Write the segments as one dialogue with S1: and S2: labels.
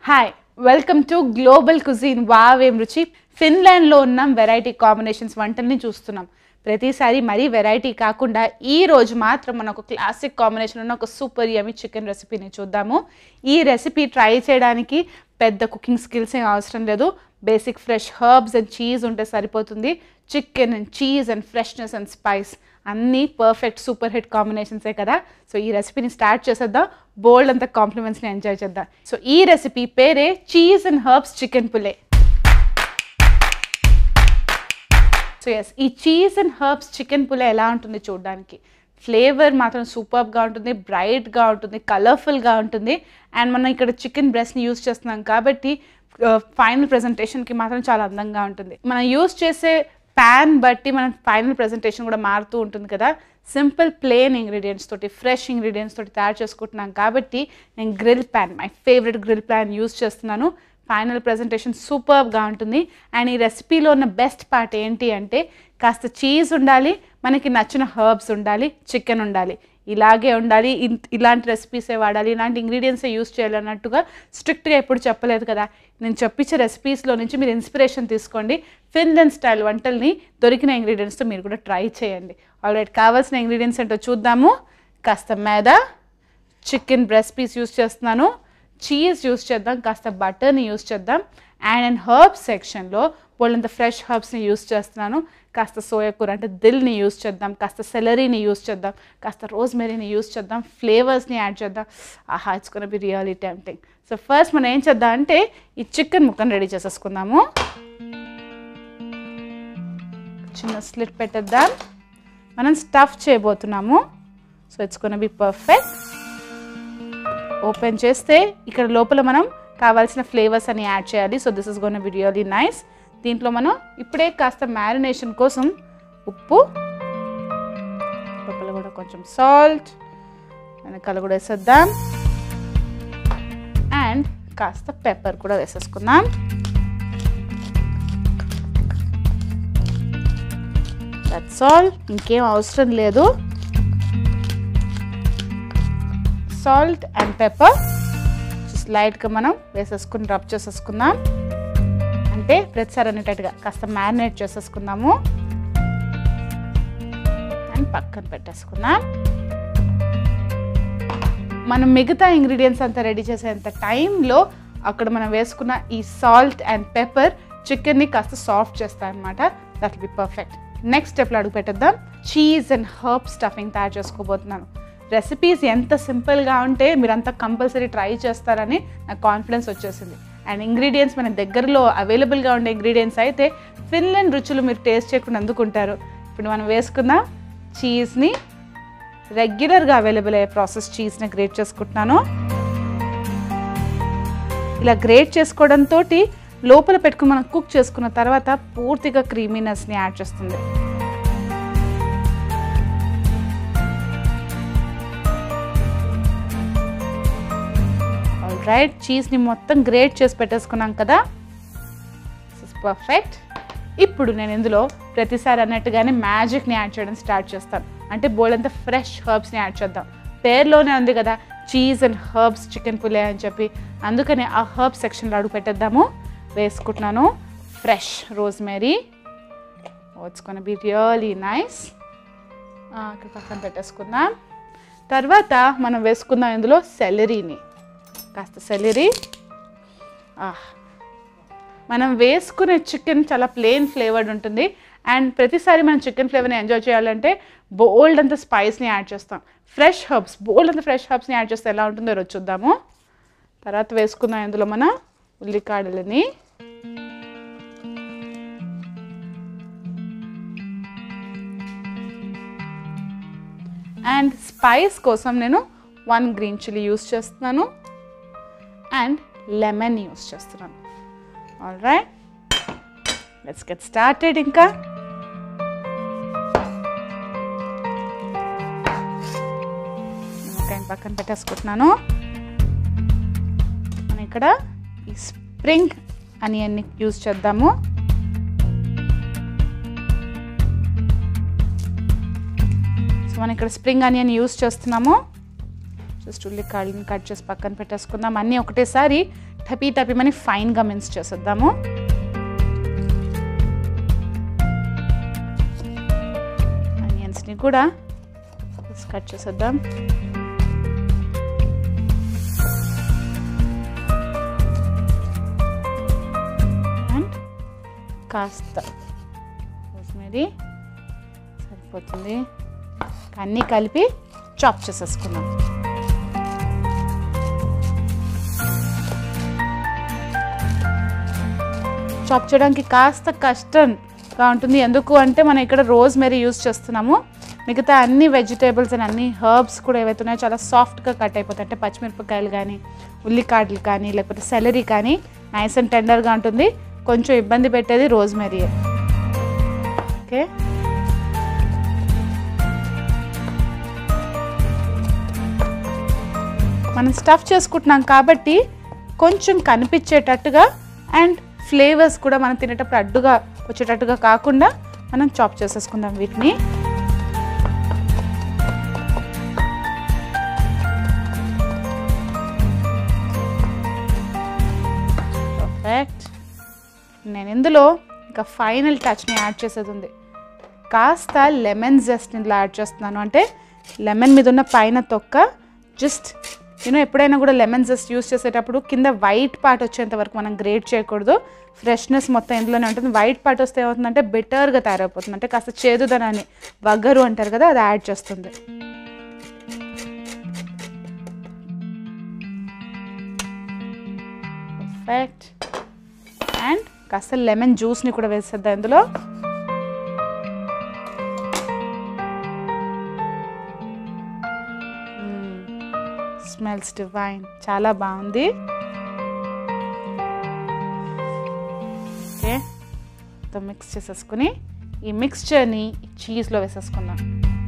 S1: Hi welcome to global cuisine వావేం రుచి ఫిన్లాండ్లో ఉన్నాం వెరైటీ కాంబినేషన్స్ వంటల్ని చూస్తున్నాం ప్రతిసారి మరీ వెరైటీ కాకుండా ఈ రోజు మాత్రం మనం ఒక క్లాసిక్ కాంబినేషన్ ఉన్న ఒక సూపర్ యమీ చికెన్ రెసిపీని చూద్దాము ఈ రెసిపీ ట్రై చేయడానికి పెద్ద కుకింగ్ స్కిల్స్ ఏం అవసరం లేదు basic fresh herbs and cheese ఉంటే సరిపోతుంది chicken and cheese and freshness and spice అన్నీ పర్ఫెక్ట్ సూపర్ హిట్ కాంబినేషన్సే కదా సో ఈ రెసిపీని స్టార్ట్ చేసేద్దాం బోల్డ్ అంత కాంప్లిమెంట్స్ని ఎంజాయ్ చేద్దాం సో ఈ రెసిపీ పేరే చీజ్ అండ్ హర్బ్స్ చికెన్ పులే సో ఎస్ ఈ చీజ్ అండ్ హర్బ్స్ చికెన్ పులే ఎలా ఉంటుంది చూడడానికి ఫ్లేవర్ మాత్రం సూపర్గా ఉంటుంది బ్రైట్గా ఉంటుంది కలర్ఫుల్గా ఉంటుంది అండ్ మనం ఇక్కడ చికెన్ బ్రెస్ట్ని యూస్ చేస్తున్నాం కాబట్టి ఫైనల్ ప్రజెంటేషన్కి మాత్రం చాలా అందంగా ఉంటుంది మనం యూస్ చేసే ప్యాన్ బట్టి మన ఫైనల్ ప్రజెంటేషన్ కూడా మారుతూ ఉంటుంది కదా సింపుల్ ప్లేన్ ఇంగ్రీడియంట్స్ తోటి ఫ్రెష్ ఇంగ్రీడియంట్స్ తోటి తయారు చేసుకుంటున్నాం కాబట్టి నేను grill pan my favourite grill pan use చేస్తున్నాను ఫైనల్ ప్రజెంటేషన్ సూపర్గా ఉంటుంది అండ్ ఈ రెసిపీలో ఉన్న బెస్ట్ పార్ట్ ఏంటి అంటే కాస్త చీజ్ ఉండాలి మనకి నచ్చిన హర్బ్స్ ఉండాలి చికెన్ ఉండాలి ఇలాగే ఉండాలి ఇన్- ఇలాంటి రెసిపీసే వాడాలి ఇలాంటి ఇంగ్రీడియంట్సే యూస్ చేయాలి అన్నట్టుగా స్ట్రిక్ట్గా ఎప్పుడు చెప్పలేదు కదా నేను చెప్పించే రెసిపీస్లో నుంచి మీరు ఇన్స్పిరేషన్ తీసుకోండి ఫిన్లాండ్ స్టైల్ వంటల్ని దొరికిన ఇంగ్రీడియంట్స్తో మీరు కూడా ట్రై చేయండి ఆల్రెడీ కావాల్సిన ఇంగ్రీడియంట్స్ ఏంటో చూద్దాము కాస్త మైదా చికెన్ బ్రెస్ట్ పీస్ యూస్ చేస్తున్నాను చీజ్ యూస్ చేద్దాం కాస్త బటర్ని యూస్ చేద్దాం అండ్ అండ్ హర్బ్స్ సెక్షన్లో వాళ్ళంత ఫ్రెష్ హర్బ్స్ని యూస్ చేస్తున్నాను కాస్త సోయా కూర అంటే దిల్ని యూస్ చేద్దాం కాస్త సెలరీని యూస్ చేద్దాం కాస్త రోజ్మెరీని యూస్ చేద్దాం ఫ్లేవర్స్ని యాడ్ చేద్దాం ఆహా it's gonna be really tempting so first మనం ఏం చేద్దాం అంటే ఈ చికెన్ ముక్కను రెడీ చేసేసుకుందాము చిన్న స్లిట్ పెట్టేద్దాం మనం స్టఫ్ చేయబోతున్నాము so it's gonna be perfect open చేస్తే ఇక్కడ లోపల మనం కావాల్సిన ఫ్లేవర్స్ అని యాడ్ చేయాలి so this is gonna be really nice దీంట్లో మనం ఇప్పుడే కాస్త మ్యారినేషన్ కోసం ఉప్పు లోపల కూడా కొంచెం సాల్ట్ వెనకాల కూడా వేసేద్దాం అండ్ కాస్త పెప్పర్ కూడా వేసేసుకుందాం దట్స్ ఆల్ ఇంకేం అవసరం లేదు సాల్ట్ అండ్ పెప్పర్ జస్ట్ లైట్గా మనం వేసేసుకుని రబ్ చేసేసుకుందాం అంటే ప్రతిసారి అనేటట్టుగా కాస్త మ్యారినేట్ చేసేసుకుందాము అండ్ పక్కన పెట్టేసుకుందాం మనం మిగతా ఇంగ్రీడియంట్స్ అంతా రెడీ చేసేంత టైంలో అక్కడ మనం వేసుకున్న ఈ సాల్ట్ అండ్ పెప్పర్ చికెన్ని కాస్త సాఫ్ట్ చేస్తాయి అనమాట దట్ బి పర్ఫెక్ట్ నెక్స్ట్ స్టెప్లో అడుగు పెట్టేద్దాం చీజ్ అండ్ హర్బ్ స్టఫింగ్ తయారు చేసుకోబోతున్నాను రెసిపీస్ ఎంత సింపుల్గా ఉంటే మీరంతా కంపల్సరీ ట్రై చేస్తారని నాకు కాన్ఫిడెన్స్ వచ్చేసింది అండ్ ఇంగ్రీడియంట్స్ మన దగ్గరలో అవైలబుల్గా ఉండే ఇంగ్రీడియంట్స్ అయితే ఫిన్లాండ్ రుచులు మీరు టేస్ట్ చేయకుండా అందుకుంటారు ఇప్పుడు మనం వేసుకుందాం చీజ్ని రెగ్యులర్గా అవైలబుల్ అయ్యే ప్రాసెస్ చీజ్ని గ్రేట్ చేసుకుంటున్నాను ఇలా గ్రేట్ చేసుకోవడంతో లోపల పెట్టుకుని మనం కుక్ చేసుకున్న తర్వాత పూర్తిగా క్రీమీనెస్ని యాడ్ చేస్తుంది రైట్ చీజ్ని మొత్తం గ్రేట్ చేసి పెట్టేసుకున్నాం కదా పర్ఫెక్ట్ ఇప్పుడు నేను ఇందులో ప్రతిసారి అన్నట్టుగానే మ్యాజిక్ని యాడ్ చేయడం స్టార్ట్ చేస్తాను అంటే బోల్డంతా ఫ్రెష్ హర్బ్స్ని యాడ్ చేద్దాం పేర్లోనే ఉంది కదా చీజ్ అండ్ హర్బ్స్ చికెన్ పులే అని చెప్పి అందుకని ఆ హర్బ్ సెక్షన్లో అడుగు పెట్టేద్దాము వేసుకుంటున్నాను fresh rosemary it's gonna be really nice ఇక్కడ పక్కన పెట్టేసుకుందాం తర్వాత మనం వేసుకుందాం ఇందులో సెలరీని కాస్త సెలరీ మనం వేసుకునే చికెన్ చాలా ప్లెయిన్ ఫ్లేవర్డ్ ఉంటుంది అండ్ ప్రతిసారి మనం చికెన్ ఫ్లేవర్ని ఎంజాయ్ చేయాలంటే బోల్డ్ అంత స్పైస్ని యాడ్ చేస్తాం ఫ్రెష్ హర్బ్స్ బోల్డ్ అంత ఫ్రెష్ హర్బ్స్ని యాడ్ చేస్తే ఎలా ఉంటుందో ఈరోజు చూద్దాము తర్వాత వేసుకుందాం ఇందులో మన ఉల్లికాడలని అండ్ స్పైస్ కోసం నేను వన్ గ్రీన్ చిల్లీ యూస్ చేస్తున్నాను అండ్ లెమన్ యూస్ చేస్తున్నాను all right let's get started ఇంకా నిమ్మకాయని పక్కన పెట్టేసుకుంటున్నాను మనం ఇక్కడ ఈ స్ప్రింగ్ అనియన్ని యూస్ చేద్దాము సో మనం ఇక్కడ స్ప్రింగ్ ఆనియన్ యూస్ చేస్తున్నాము జస్ట్ ఉల్లికాయలను కట్ చేసి పక్కన పెట్టేసుకుందాం అన్నీ ఒకటేసారి టపీ టపీమని ఫైన్గా మిన్స్ చేసేద్దాము ఆనియన్స్ని కూడా కట్ చేసేద్దాం అండ్ కాస్త రోస్మేరీ సరిపోతుంది అన్నీ కలిపి చాప్ చేసేసుకుందాం చాప్ చేయడానికి కాస్త కష్టంగా ఉంటుంది ఎందుకు అంటే మనం ఇక్కడ రోజ్ మెరీ యూస్ చేస్తున్నాము మిగతా అన్ని వెజిటేబుల్స్ అండ్ అన్ని హర్బ్స్ కూడా ఏవైతే ఉన్నాయో చాలా సాఫ్ట్గా కట్ అయిపోతాయి అంటే పచ్చిమిరపకాయలు కానీ ఉల్లికాడలు కానీ లేకపోతే సెలరీ కానీ నైస్ అండ్ టెండర్గా ఉంటుంది కొంచెం ఇబ్బంది పెట్టేది రోజ్ మెరీ ఓకే మనం స్టఫ్ చేసుకుంటున్నాం కాబట్టి కొంచెం కనిపించేటట్టుగా అండ్ ఫ్లేవర్స్ కూడా మనం తినేటప్పుడు అడ్డుగా వచ్చేటట్టుగా కాకుండా మనం చాప్ చేసేసుకుందాం వీటిని పర్ఫెక్ట్ నేను ఇందులో ఇంకా ఫైనల్ టచ్ని యాడ్ చేసేది ఉంది కాస్త లెమన్ జస్ట్ ఇందులో యాడ్ చేస్తున్నాను అంటే లెమన్ మీద ఉన్న పైన తొక్క జస్ట్ యూనో ఎప్పుడైనా కూడా లెమన్ జస్ట్ యూస్ చేసేటప్పుడు కింద వైట్ పార్ట్ వచ్చేంత వరకు మనం గ్రేట్ చేయకూడదు ఫ్రెష్నెస్ మొత్తం ఇందులోనే ఉంటుంది వైట్ పార్ట్ వస్తే ఏమవుతుందంటే బెటర్గా తయారైపోతుంది అంటే కాస్త చేదుదనాన్ని వగ్గరు అంటారు కదా అది యాడ్ చేస్తుంది పర్ఫెక్ట్ అండ్ కాస్త లెమన్ జ్యూస్ని కూడా వేసేద్దాం ఇందులో స్మెల్స్ డివైన్ చాలా బాగుంది ఓకే మొత్తం మిక్స్ చేసేసుకుని ఈ మిక్స్చర్ని చీజ్లో వేసేసుకుందాం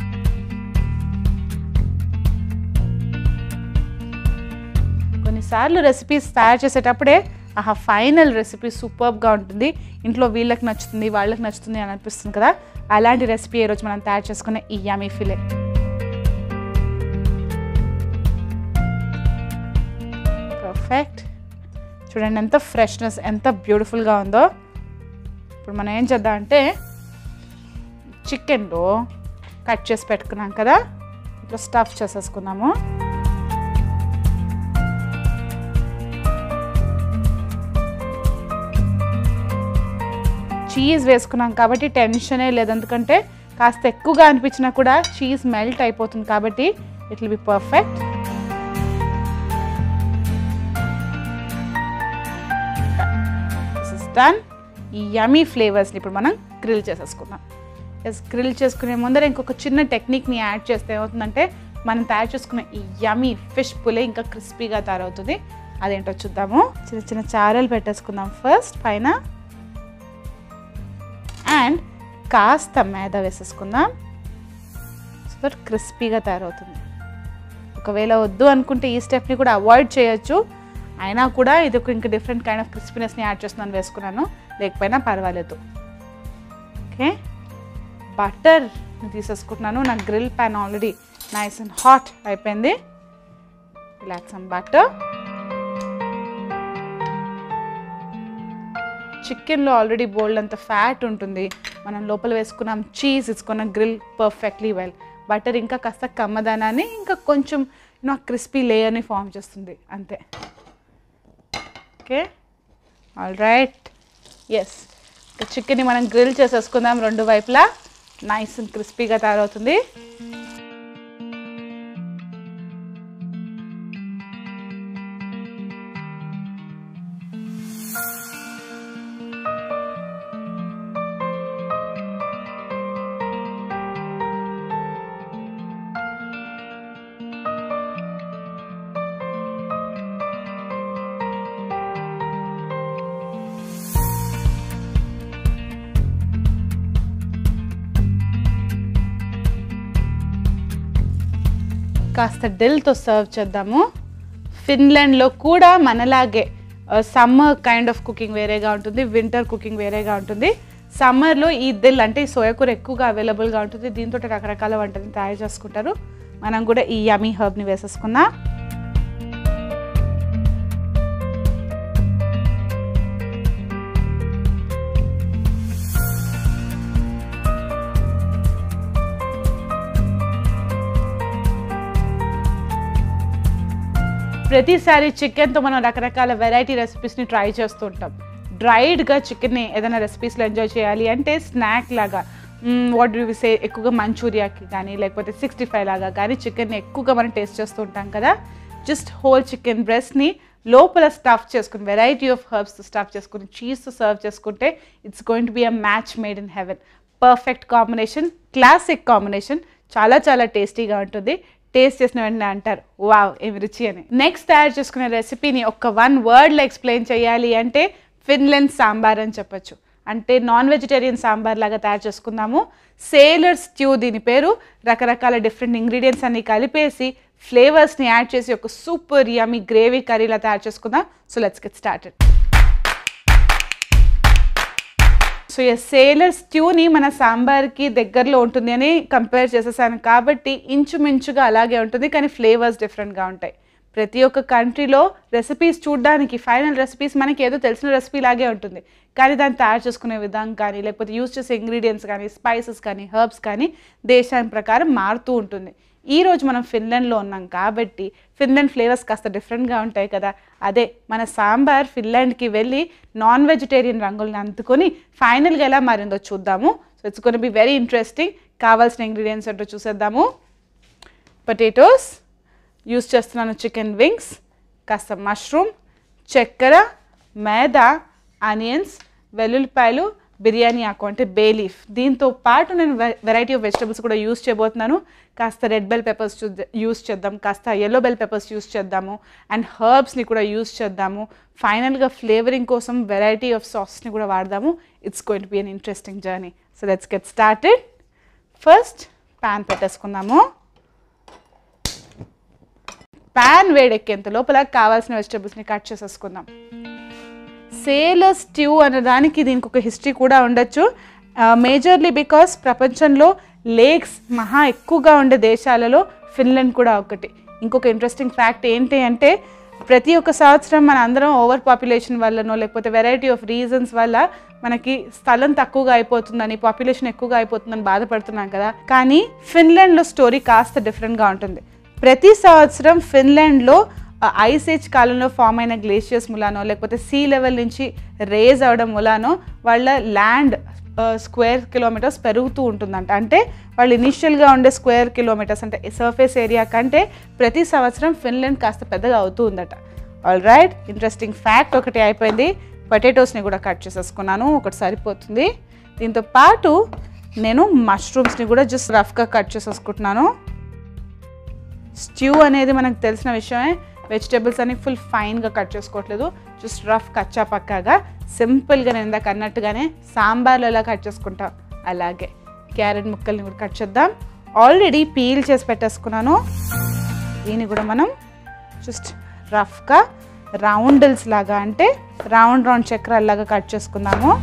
S1: కొన్నిసార్లు రెసిపీస్ తయారు చేసేటప్పుడే ఆహా ఫైనల్ రెసిపీ సూపర్గా ఉంటుంది ఇంట్లో వీళ్ళకి నచ్చుతుంది వాళ్ళకి నచ్చుతుంది అని అనిపిస్తుంది కదా అలాంటి రెసిపీ ఈరోజు మనం తయారు చేసుకునే ఈ యమీ ఫిలే పర్ఫెక్ట్ చూడండి ఎంత ఫ్రెష్నెస్ ఎంత బ్యూటిఫుల్గా ఉందో ఇప్పుడు మనం ఏం చేద్దాం అంటే చికెన్లో కట్ చేసి పెట్టుకున్నాం కదా ఇప్పుడు స్టఫ్ చేసేసుకున్నాము చీజ్ వేసుకున్నాం కాబట్టి టెన్షనే లేదు ఎందుకంటే కాస్త ఎక్కువగా అనిపించినా కూడా చీజ్ మెల్ట్ అయిపోతుంది కాబట్టి it will be perfect this is done ఈ యమీ ఫ్లేవర్స్ని ఇప్పుడు మనం గ్రిల్ చేసేసుకుందాం ఎస్ గ్రిల్ చేసుకునే ముందర ఇంకొక చిన్న టెక్నిక్ని యాడ్ చేస్తే ఏమవుతుందంటే మనం తయారు చేసుకున్న ఈ యమీ ఫిష్ పులే ఇంకా క్రిస్పీగా తయారవుతుంది అదేంటో చూద్దాము చిన్న చిన్న చారలు పెట్టేసుకుందాం ఫస్ట్ పైన అండ్ కాస్త మేద వేసేసుకుందాం సో దట్ క్రిస్పీగా తయారవుతుంది ఒకవేళ వద్దు అనుకుంటే ఈ స్టెప్ని కూడా అవాయిడ్ చేయొచ్చు అయినా కూడా ఇది ఒక ఇంకా డిఫరెంట్ కైండ్ ఆఫ్ క్రిస్పీనెస్ని యాడ్ చేస్తున్నాను వేసుకున్నాను లేకపోయినా పర్వాలేదు ఓకే బటర్ తీసేసుకుంటున్నాను నా grill pan already nice and hot అయిపోయింది రిలాక్స్ అండ్ బటర్ చికెన్లో ఆల్రెడీ బోల్డ్ అంత ఫ్యాట్ ఉంటుంది మనం లోపల వేసుకున్నాం చీజ్ ఇచ్చుకున్న గ్రిల్ పర్ఫెక్ట్లీ వెల్ బటర్ ఇంకా కాస్త కమ్మదనాన్ని ఇంకా కొంచెం యూనో క్రిస్పీ లేయర్ని ఫామ్ చేస్తుంది అంతే ఓకే ఆల్ రైట్ ఎస్ ఇంకా చికెన్ని మనం గ్రిల్ చేసేసుకుందాం రెండు వైపులా నైస్ అండ్ క్రిస్పీగా తయారవుతుంది కాస్త డిల్తో సర్వ్ చేద్దాము ఫిన్లాండ్లో కూడా మనలాగే సమ్మర్ కైండ్ ఆఫ్ కుకింగ్ వేరేగా ఉంటుంది వింటర్ కుకింగ్ వేరేగా ఉంటుంది సమ్మర్లో ఈ దిల్ అంటే ఈ సోయాకూర ఎక్కువగా అవైలబుల్గా ఉంటుంది దీంతో రకరకాల వంటలు తయారు చేసుకుంటారు మనం కూడా ఈ యమీ హర్బ్ని వేసేసుకుందాం ప్రతిసారి చికెన్తో మనం రకరకాల వెరైటీ రెసిపీస్ని ట్రై చేస్తూ ఉంటాం డ్రైడ్గా చికెన్ని ఏదైనా రెసిపీస్లో ఎంజాయ్ చేయాలి అంటే స్నాక్ లాగా వాట్ డూ సే ఎక్కువగా మంచూరియాకి కానీ లేకపోతే సిక్స్టీ ఫైవ్ లాగా కానీ చికెన్ని ఎక్కువగా మనం టేస్ట్ చేస్తూ ఉంటాం కదా జస్ట్ హోల్ చికెన్ బ్రెస్ట్ని లోపల స్టఫ్ చేసుకుని వెరైటీ ఆఫ్ హర్బ్స్ స్టఫ్ చేసుకుని చీజ్తో సర్వ్ చేసుకుంటే it's going to be a match made in heaven perfect combination classic combination చాలా చాలా టేస్టీగా ఉంటుంది టేస్ట్ చేసిన వెంటనే అంటారు వావ్ ఏమి రుచి అని నెక్స్ట్ తయారు చేసుకునే రెసిపీని ఒక వన్ వర్డ్లో ఎక్స్ప్లెయిన్ చేయాలి అంటే ఫిన్లాండ్ సాంబార్ అని చెప్పొచ్చు అంటే నాన్ వెజిటేరియన్ సాంబార్ లాగా తయారు చేసుకుందాము సేలర్ స్ట్యూ దీని పేరు రకరకాల డిఫరెంట్ ఇంగ్రీడియంట్స్ అన్ని కలిపేసి ఫ్లేవర్స్ని యాడ్ చేసి ఒక సూపర్ యమీ గ్రేవీ కర్రీలా తయారు చేసుకుందాం so let's get started so ఈ సేలర్ స్ట్యూని మన సాంబార్కి దగ్గరలో ఉంటుంది అని కంపేర్ చేసేసాను కాబట్టి ఇంచుమించుగా అలాగే ఉంటుంది కానీ ఫ్లేవర్స్ డిఫరెంట్గా ఉంటాయి ప్రతి ఒక్క కంట్రీలో రెసిపీస్ చూడడానికి ఫైనల్ రెసిపీస్ మనకి ఏదో తెలిసిన రెసిపీ లాగే ఉంటుంది కానీ దాన్ని తయారు చేసుకునే విధానం కానీ లేకపోతే యూజ్ చేసే ఇంగ్రీడియంట్స్ కానీ స్పైసెస్ కానీ హర్బ్స్ కానీ దేశాన్ని ప్రకారం మారుతూ ఉంటుంది ఈ రోజు మనం ఫిన్లాండ్లో ఉన్నాం కాబట్టి ఫిన్లాండ్ ఫ్లేవర్స్ కాస్త డిఫరెంట్గా ఉంటాయి కదా అదే మన సాంబార్ ఫిన్లాండ్కి వెళ్ళి నాన్ వెజిటేరియన్ రంగుల్ని అందుకొని ఫైనల్గా ఎలా మారిందో చూద్దాము so it's gonna be very interesting కావాల్సిన ఇంగ్రీడియంట్స్ ఏంటో చూసేద్దాము పొటాటోస్ యూస్ చేస్తున్నాను చికెన్ వింగ్స్ కాస్త మష్రూమ్ చక్కెర మైదా ఆనియన్స్ వెల్లుల్లిపాయలు బిర్యానీ ఆకు అంటే బే లీఫ్ దీంతో పాటు నేను వెరైటీ ఆఫ్ వెజిటబుల్స్ కూడా యూస్ చేయబోతున్నాను కాస్త రెడ్ బెల్ పెప్పర్స్ యూస్ చేద్దాం కాస్త ఎల్లో బెల్ పెప్పర్స్ యూస్ చేద్దాము అండ్ హర్బ్స్ని కూడా యూస్ చేద్దాము ఫైనల్గా ఫ్లేవరింగ్ కోసం వెరైటీ ఆఫ్ సాస్ని కూడా వాడదాము it's going to be an interesting journey so let's get started first pan పెట్టేసుకుందాము ప్యాన్ వేడెక్కేంత లోపల కావాల్సిన వెజిటబుల్స్ని కట్ చేసేసుకుందాం సేలర్ స్ట్యూ అనే దానికి దీనికి ఒక హిస్టరీ కూడా ఉండొచ్చు మేజర్లీ బికాస్ ప్రపంచంలో లేక్స్ మహా ఎక్కువగా ఉండే దేశాలలో ఫిన్లాండ్ కూడా ఒకటి ఇంకొక ఇంట్రెస్టింగ్ ఫ్యాక్ట్ ఏంటి అంటే ప్రతి ఒక్క సంవత్సరం మన అందరం ఓవర్ పాపులేషన్ వల్లనో లేకపోతే వెరైటీ ఆఫ్ రీజన్స్ వల్ల మనకి స్థలం తక్కువగా అయిపోతుందని పాపులేషన్ ఎక్కువగా అయిపోతుందని బాధపడుతున్నాం కదా కానీ ఫిన్లాండ్లో స్టోరీ కాస్త డిఫరెంట్గా ఉంటుంది ప్రతి సంవత్సరం ఫిన్లాండ్లో ఐస్ ఏజ్ కాలంలో ఫామ్ అయిన గ్లేషియర్స్ మూలానో లేకపోతే సీ లెవెల్ నుంచి రేజ్ అవడం మూలానో వాళ్ళ ల్యాండ్ స్క్వేర్ కిలోమీటర్స్ పెరుగుతూ ఉంటుందంట అంటే వాళ్ళు ఇనిషియల్గా ఉండే స్క్వేర్ కిలోమీటర్స్ అంటే సర్ఫేస్ ఏరియా కంటే ప్రతి సంవత్సరం ఫిన్లాండ్ కాస్త పెద్దగా అవుతూ ఉందట ఆల్ రైట్ ఇంట్రెస్టింగ్ ఫ్యాక్ట్ ఒకటి అయిపోయింది పొటాటోస్ని కూడా కట్ చేసేసుకున్నాను ఒకటి సరిపోతుంది దీంతో పాటు నేను మష్రూమ్స్ని కూడా జస్ట్ రఫ్గా కట్ చేసేసుకుంటున్నాను స్ట్యూ అనేది మనకు తెలిసిన విషయమే వెజిటేబుల్స్ అన్ని ఫుల్ ఫైన్గా కట్ చేసుకోవట్లేదు జస్ట్ రఫ్ కచ్చా పక్కాగా సింపుల్గా నేను ఇందాక అన్నట్టుగానే సాంబార్లో ఎలా కట్ చేసుకుంటా అలాగే క్యారెట్ ముక్కల్ని కూడా కట్ చేద్దాం ఆల్రెడీ పీల్ చేసి పెట్టేసుకున్నాను దీన్ని కూడా మనం జస్ట్ రఫ్గా రౌండిల్స్ లాగా అంటే రౌండ్ రౌండ్ చక్రాల్లాగా కట్ చేసుకుందాము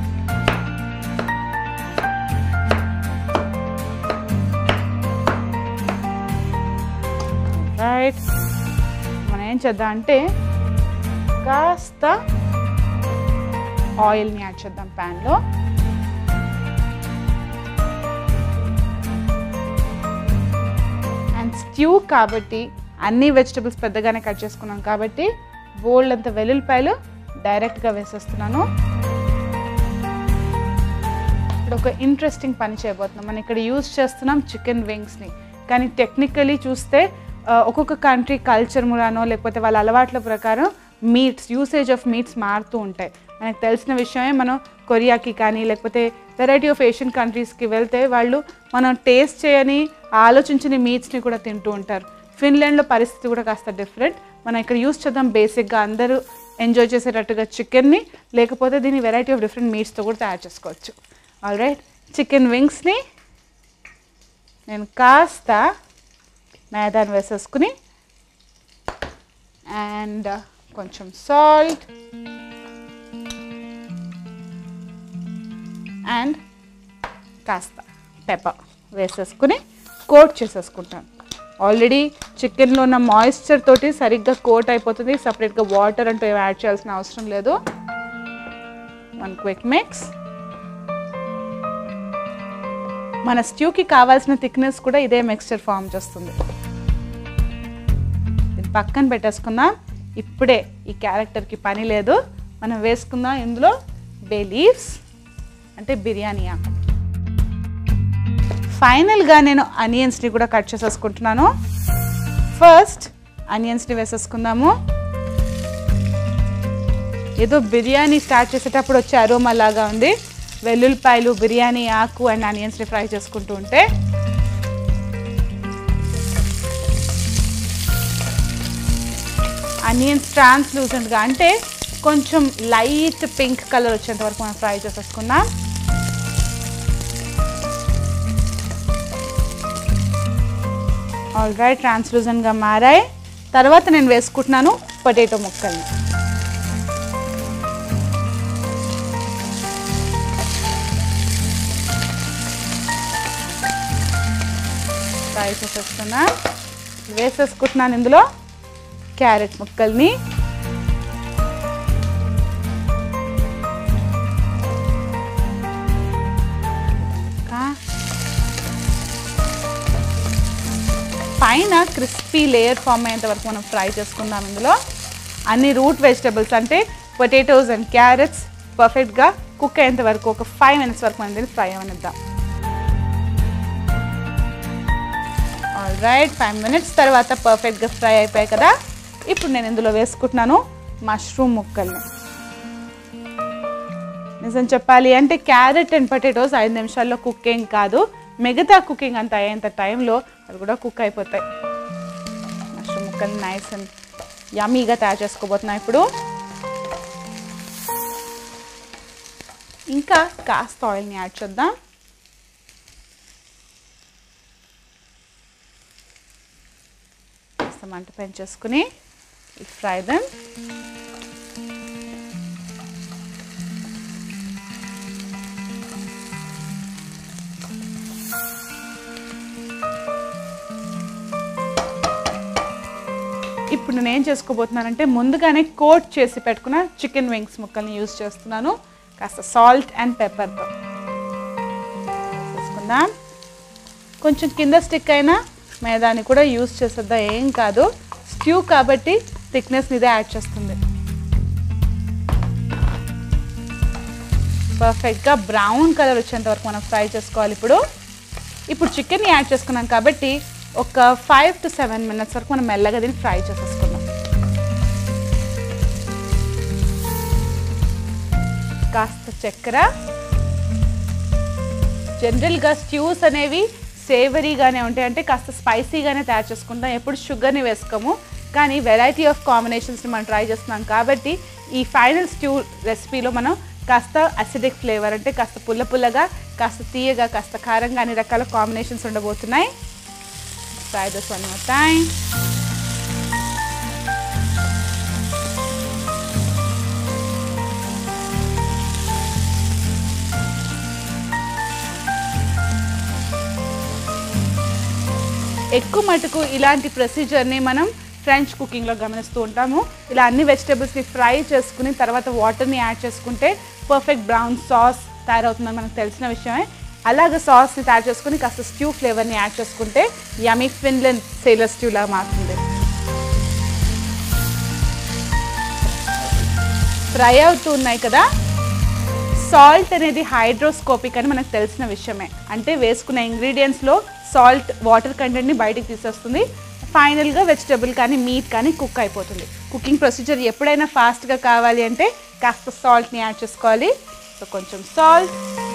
S1: రైట్ మనం ఏం చేద్దాం అంటే కాస్త ఆయిల్ని యాడ్ చేద్దాం ప్యాన్లో అండ్ స్ట్యూ కాబట్టి అన్ని వెజిటబుల్స్ పెద్దగానే కట్ చేసుకున్నాం కాబట్టి బోల్డ్ అంత వెల్లుల్లిపాయలు డైరెక్ట్గా వేసేస్తున్నాను ఇప్పుడు ఒక ఇంట్రెస్టింగ్ పని చేయబోతున్నాం మనం ఇక్కడ యూజ్ చేస్తున్నాం చికెన్ వింగ్స్ని కానీ టెక్నికలీ చూస్తే ఒక్కొక్క కంట్రీ కల్చర్ మూలానో లేకపోతే వాళ్ళ అలవాట్ల ప్రకారం మీట్స్ యూసేజ్ ఆఫ్ మీట్స్ మారుతూ ఉంటాయి మనకు తెలిసిన విషయమే మనం కొరియాకి కానీ లేకపోతే వెరైటీ ఆఫ్ ఏషియన్ కంట్రీస్కి వెళ్తే వాళ్ళు మనం టేస్ట్ చేయని ఆలోచించని మీట్స్ని కూడా తింటూ ఉంటారు ఫిన్లాండ్లో పరిస్థితి కూడా కాస్త డిఫరెంట్ మనం ఇక్కడ యూస్ చేద్దాం బేసిక్గా అందరూ ఎంజాయ్ చేసేటట్టుగా చికెన్ని లేకపోతే దీన్ని వెరైటీ ఆఫ్ డిఫరెంట్ మీట్స్తో కూడా తయారు చేసుకోవచ్చు ఆల్ రైట్ చికెన్ వింగ్స్ని నేను కాస్త మైదాన్ని వేసేసుకుని అండ్ కొంచెం సాల్ట్ అండ్ కాస్త పెప్పర్ వేసేసుకుని కోట్ చేసేసుకుంటాను ఆల్రెడీ చికెన్లో ఉన్న మాయిశ్చర్ తోటి సరిగ్గా కోట్ అయిపోతుంది సపరేట్గా వాటర్ అంటూ ఏమి యాడ్ చేయాల్సిన అవసరం లేదు వన్ క్విక్ మిక్స్ మన స్ట్యూకి కావాల్సిన థిక్నెస్ కూడా ఇదే మిక్స్చర్ ఫామ్ చేస్తుంది ఇది పక్కన పెట్టేసుకుందాం ఇప్పుడే ఈ క్యారెక్టర్కి పని లేదు మనం వేసుకుందాం ఇందులో బే లీవ్స్ అంటే బిర్యానీ ఆకు ఫైనల్గా నేను అనియన్స్ని కూడా కట్ చేసేసుకుంటున్నాను ఫస్ట్ అనియన్స్ని వేసేసుకుందాము ఏదో బిర్యానీ స్టార్ట్ చేసేటప్పుడు వచ్చే అరోమా లాగా ఉంది వెల్లుల్లిపాయలు బిర్యానీ ఆకు అండ్ ఆనియన్స్ని ఫ్రై చేసుకుంటూ ఉంటే ఆనియన్స్ ట్రాన్స్లూసెంట్గా అంటే కొంచెం లైట్ పింక్ కలర్ వచ్చేంత వరకు మనం ఫ్రై చేసేసుకుందాం ఆల్ రైట్ ట్రాన్స్లూజన్గా మారాయి తర్వాత నేను వేసుకుంటున్నాను పొటాటో ముక్కల్ని ఫ్రై చేసేస్తున్నా వేసేసుకుంటున్నాను ఇందులో క్యారెట్ ముక్కల్ని ఇంకా పైన క్రిస్పీ లేయర్ ఫామ్ అయ్యేంత వరకు మనం ఫ్రై చేసుకుందాం ఇందులో అన్ని రూట్ వెజిటబుల్స్ అంటే పొటాటోస్ అండ్ క్యారెట్స్ పర్ఫెక్ట్గా కుక్ అయ్యేంత వరకు ఒక ఫైవ్ మినిట్స్ వరకు మనం దీన్ని ఫ్రై అవనిద్దాం ఆల్ రైట్ ఫైవ్ మినిట్స్ తర్వాత పర్ఫెక్ట్గా ఫ్రై అయిపోయాయి కదా ఇప్పుడు నేను ఇందులో వేసుకుంటున్నాను మష్రూమ్ ముక్కల్ని నిజం చెప్పాలి అంటే క్యారెట్ అండ్ పొటాటోస్ ఐదు నిమిషాల్లో కుకింగ్ కాదు మిగతా కుకింగ్ అంత అయ్యేంత టైంలో అవి కూడా కుక్ అయిపోతాయి మష్రూమ్ ముక్కలు నైస్ అండ్ యమీగా తయారు చేసుకోబోతున్నాం ఇప్పుడు ఇంకా కాస్త ఆయిల్ని యాడ్ చేద్దాం కాస్త మంట పెంచేసుకుని ఫ్రై దెమ్ ఇప్పుడు నేను ఏం చేసుకోబోతున్నానంటే ముందుగానే కోట్ చేసి పెట్టుకున్న చికెన్ వింగ్స్ ముక్కల్ని యూజ్ చేస్తున్నాను కాస్త సాల్ట్ అండ్ పెప్పర్తో వేసుకుందాం కొంచెం కింద స్టిక్ అయినా మైదాని కూడా యూజ్ చేసేద్దాం ఏం కాదు స్ట్యూ కాబట్టి థిక్నెస్ ఇదే యాడ్ చేస్తుంది పర్ఫెక్ట్గా బ్రౌన్ కలర్ వచ్చేంత వరకు మనం ఫ్రై చేసుకోవాలి ఇప్పుడు ఇప్పుడు చికెన్ యాడ్ చేసుకున్నాం కాబట్టి ఒక ఫైవ్ టు సెవెన్ మినిట్స్ వరకు మనం మెల్లగా దీన్ని ఫ్రై చేసేసుకుందాం కాస్త చక్కెర జనరల్గా స్ట్యూస్ అనేవి సేవరీగానే ఉంటాయి అంటే కాస్త స్పైసీగానే తయారు చేసుకుంటాం ఎప్పుడు షుగర్ని వేసుకోము కానీ వెరైటీ ఆఫ్ కాంబినేషన్స్ని మనం ట్రై చేస్తున్నాం కాబట్టి ఈ ఫైనల్ స్ట్యూ రెసిపీలో మనం కాస్త అసిడిక్ ఫ్లేవర్ అంటే కాస్త పుల్ల పుల్లగా కాస్త తీయగా కాస్త కారంగా అన్ని రకాల కాంబినేషన్స్ ఉండబోతున్నాయి fry this one more time ఎక్కువ మటుకు ఇలాంటి ప్రొసీజర్ని మనం ఫ్రెంచ్ కుకింగ్లో గమనిస్తూ ఉంటాము ఇలా అన్ని వెజిటేబుల్స్ని ఫ్రై చేసుకుని తర్వాత వాటర్ని యాడ్ చేసుకుంటే పర్ఫెక్ట్ బ్రౌన్ సాస్ తయారవుతుందని మనకు తెలిసిన విషయమే అలాగే సాస్ని తయారు చేసుకుని కాస్త స్ట్యూ ఫ్లేవర్ని యాడ్ చేసుకుంటే యమీ ఫిన్లెండ్ సేలర్ స్ట్యూ లాగా మారుతుంది ఫ్రై అవుతూ ఉన్నాయి కదా సాల్ట్ అనేది హైడ్రోస్కోపిక్ అని మనకు తెలిసిన విషయమే అంటే వేసుకున్న ఇంగ్రీడియంట్స్లో సాల్ట్ వాటర్ కంటెంట్ని బయటికి తీసేస్తుంది ఫైనల్గా వెజిటబుల్ కానీ మీట్ కానీ కుక్ అయిపోతుంది కుకింగ్ ప్రొసీజర్ ఎప్పుడైనా ఫాస్ట్గా కావాలి అంటే కాస్త సాల్ట్ని యాడ్ చేసుకోవాలి సో కొంచెం సాల్ట్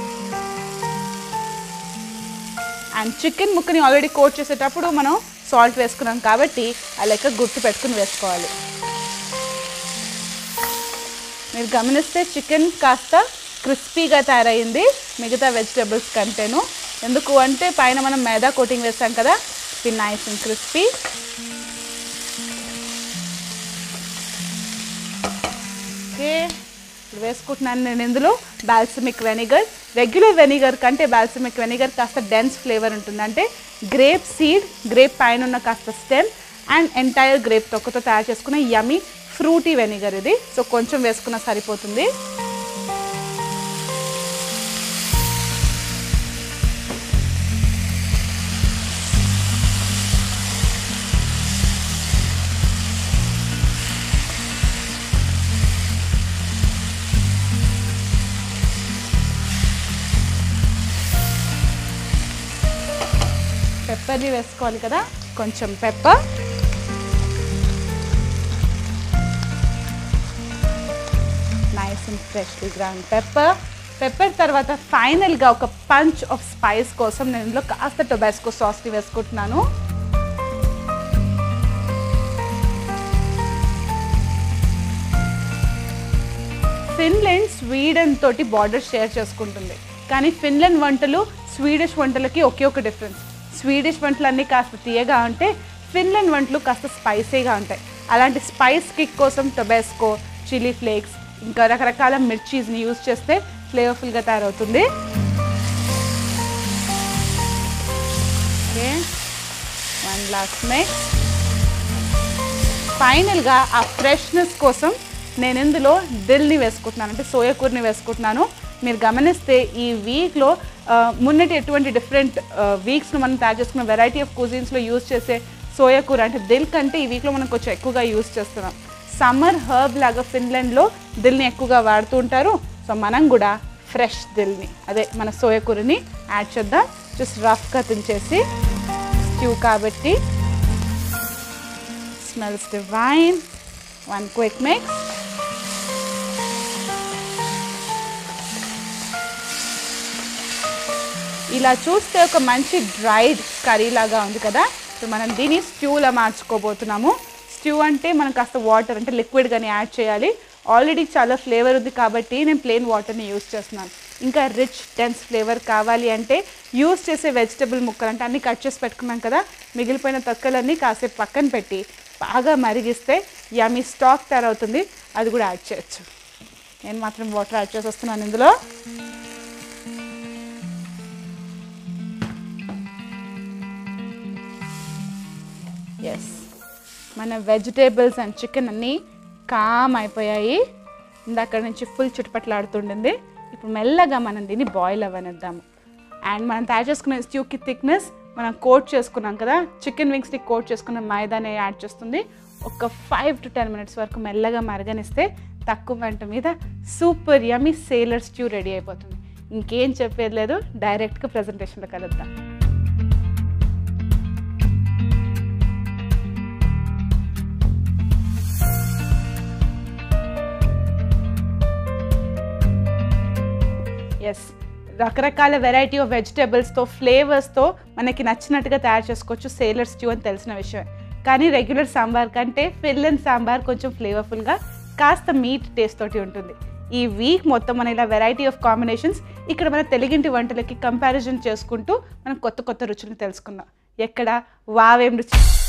S1: అండ్ చికెన్ ముక్కని ఆల్రెడీ కోట్ చేసేటప్పుడు మనం సాల్ట్ వేసుకున్నాం కాబట్టి ఆ లెక్క గుర్తు పెట్టుకుని వేసుకోవాలి మీరు గమనిస్తే చికెన్ కాస్త క్రిస్పీగా తయారైంది మిగతా వెజిటేబుల్స్ కంటేను ఎందుకు అంటే పైన మనం మైదా కోటింగ్ వేస్తాం కదా ఇది నైస్ అండ్ క్రిస్పీ ఓకే ఇప్పుడు వేసుకుంటున్నాను నేను ఇందులో బాల్సమిక్ వెనిగర్ రెగ్యులర్ వెనిగర్ కంటే బాల్సమిక్ వెనిగర్ కాస్త డెన్స్ ఫ్లేవర్ ఉంటుంది అంటే గ్రేప్ సీడ్ గ్రేప్ పైన ఉన్న కాస్త స్టెమ్ అండ్ ఎంటైర్ గ్రేప్ తొక్కతో తయారు చేసుకున్న యమీ ఫ్రూటీ వెనిగర్ ఇది సో కొంచెం వేసుకున్న సరిపోతుంది పెప్పర్ని వేసుకోవాలి కదా కొంచెం pepper nice and freshly ground pepper pepper తర్వాత ఫైనల్గా ఒక పంచ్ ఆఫ్ స్పైస్ కోసం నేను ఇందులో కాస్త టొబాస్కో సాస్ని వేసుకుంటున్నాను ఫిన్లాండ్ స్వీడన్ తోటి బార్డర్ షేర్ చేసుకుంటుంది కానీ ఫిన్లాండ్ వంటలు స్వీడిష్ వంటలకి ఒకే ఒక డిఫరెన్స్ స్వీడిష్ వంటలు అన్నీ కాస్త తీయగా ఉంటే ఫిన్లాండ్ వంటలు కాస్త స్పైసీగా ఉంటాయి అలాంటి స్పైస్ కిక్ కోసం టొబాస్కో చిల్లీ ఫ్లేక్స్ ఇంకా రకరకాల మిర్చీస్ని యూజ్ చేస్తే ఫ్లేవర్ఫుల్గా తయారవుతుంది ఓకే వన్ లాస్ట్ మిక్స్ ఫైనల్గా ఆ ఫ్రెష్నెస్ కోసం నేను ఇందులో దిల్ని వేసుకుంటున్నాను అంటే సోయా కూరని వేసుకుంటున్నాను మీరు గమనిస్తే ఈ వీక్లో మున్నటి ఎటువంటి డిఫరెంట్ వీక్స్ను మనం తయారు చేసుకున్న వెరైటీ ఆఫ్ కుజిన్స్లో యూజ్ చేసే సోయా కూర అంటే దిల్ కంటే ఈ వీక్లో మనం కొంచెం ఎక్కువగా యూజ్ చేస్తున్నాం సమ్మర్ హర్బ్ లాగా ఫిన్లాండ్లో దిల్ని ఎక్కువగా వాడుతూ ఉంటారు సో మనం కూడా ఫ్రెష్ దిల్ని అదే మన సోయా కూరని యాడ్ చేద్దాం జస్ట్ రఫ్గా తుంచేసి స్ట్యూ కాబట్టి smells divine. One quick mix. ఇలా చూస్తే ఒక మంచి డ్రైడ్ కర్రీ లాగా ఉంది కదా ఇప్పుడు మనం దీన్ని స్ట్యూలా మార్చుకోబోతున్నాము స్ట్యూ అంటే మనం కాస్త వాటర్ అంటే లిక్విడ్ కానీ యాడ్ చేయాలి ఆల్రెడీ చాలా ఫ్లేవర్ ఉంది కాబట్టి నేను ప్లెయిన్ వాటర్ని యూస్ చేస్తున్నాను ఇంకా రిచ్ డెన్స్ ఫ్లేవర్ కావాలి అంటే యూస్ చేసే వెజిటబుల్ ముక్కలు అంటే అన్నీ కట్ చేసి పెట్టుకున్నాం కదా మిగిలిపోయిన తొక్కలన్నీ కాసేపు పక్కన పెట్టి బాగా మరిగిస్తే యమీ స్టాక్ తయారవుతుంది అది కూడా యాడ్ చేయొచ్చు నేను మాత్రం వాటర్ యాడ్ చేసి వస్తున్నాను ఇందులో ఎస్ మన వెజిటేబుల్స్ అండ్ చికెన్ అన్నీ కామ్ అయిపోయాయి ఇందాక నుంచి ఫుల్ చుట్టుపట్లాడుతుండింది ఇప్పుడు మెల్లగా మనం దీన్ని బాయిల్ అవ్వనిద్దాము అండ్ మనం తయారు చేసుకున్న స్ట్యూకి థిక్నెస్ మనం కోట్ చేసుకున్నాం కదా చికెన్ వింగ్స్ని కోట్ చేసుకున్న మైదానే యాడ్ చేస్తుంది ఒక ఫైవ్ టు టెన్ మినిట్స్ వరకు మెల్లగా మరగనిస్తే తక్కువ మంట మీద super yummy sailor stew ready అయిపోతుంది ఇంకేం చెప్పేది లేదు డైరెక్ట్గా ప్రజెంటేషన్లో కలుద్దాం ఎస్ రకరకాల వెరైటీ ఆఫ్ వెజిటేబుల్స్తో ఫ్లేవర్స్తో మనకి నచ్చినట్టుగా తయారు చేసుకోవచ్చు సేలర్ స్ట్యూ అని తెలిసిన విషయం కానీ రెగ్యులర్ సాంబార్ కంటే ఫిల్లన్ సాంబార్ కొంచెం ఫ్లేవర్ఫుల్గా కాస్త మీట్ టేస్ట్ తోటి ఉంటుంది ఈ వీక్ మొత్తం మన ఇలా వెరైటీ ఆఫ్ కాంబినేషన్స్ ఇక్కడ మన తెలుగింటి వంటలకి కంపారిజన్ చేసుకుంటూ మనం కొత్త కొత్త రుచులు తెలుసుకుందాం ఎక్కడ వావేం రుచి